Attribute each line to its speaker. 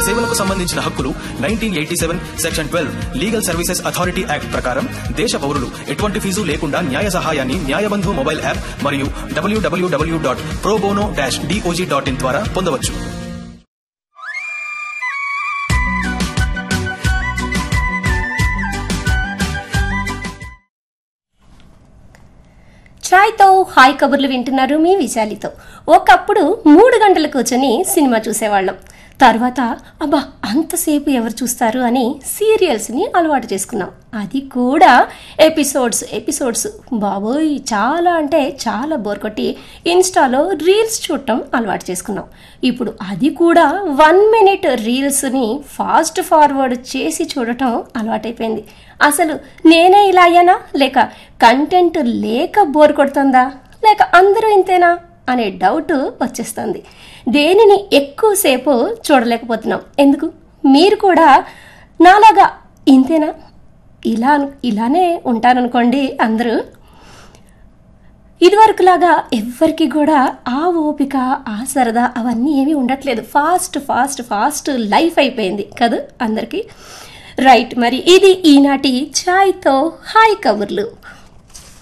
Speaker 1: సేవలకు సంబంధించిన హక్కులు nineteen eighty seven section twelve legal services authority act ప్రకారం దేశ పౌరులు ఎటువంటి ఫీజు లేకుండా న్యాయ సహాయాన్ని న్యాయబంధు మొబైల్ యాప్ మరియు WWW dot probono dash DOJ dot in ద్వారా పొందవచ్చు
Speaker 2: ఛాయ్తో హాయ్ కబుర్లు వింటున్నారు మీ విశాలితో ఒకప్పుడు మూడు గంటలు కూర్చొని సినిమా చూసేవాళ్ళం తర్వాత అబ్బా అంతసేపు ఎవరు చూస్తారు అని సీరియల్స్ని అలవాటు చేసుకున్నాం అది కూడా ఎపిసోడ్స్ ఎపిసోడ్స్ బాబోయ్ చాలా అంటే చాలా బోర్ కొట్టి ఇన్స్టాలో రీల్స్ చూడటం అలవాటు చేసుకున్నాం ఇప్పుడు అది కూడా వన్ మినిట్ రీల్స్ని ఫాస్ట్ ఫార్వర్డ్ చేసి చూడటం అలవాటైపోయింది అసలు నేనే ఇలా అయ్యానా లేక కంటెంట్ లేక బోర్ కొడుతుందా లేక అందరూ ఇంతేనా అనే డౌట్ వచ్చేస్తుంది దేనిని ఎక్కువసేపు చూడలేకపోతున్నాం ఎందుకు మీరు కూడా నాలాగా ఇంతేనా ఇలా ఇలానే ఉంటారనుకోండి అందరూ ఇదివరకులాగా ఎవ్వరికి కూడా ఆ ఓపిక ఆ సరదా అవన్నీ ఏమీ ఉండట్లేదు ఫాస్ట్ ఫాస్ట్ ఫాస్ట్ లైఫ్ అయిపోయింది కదా అందరికీ రైట్ మరి ఇది ఈనాటి ఛాయ్తో హాయ్ కబుర్లు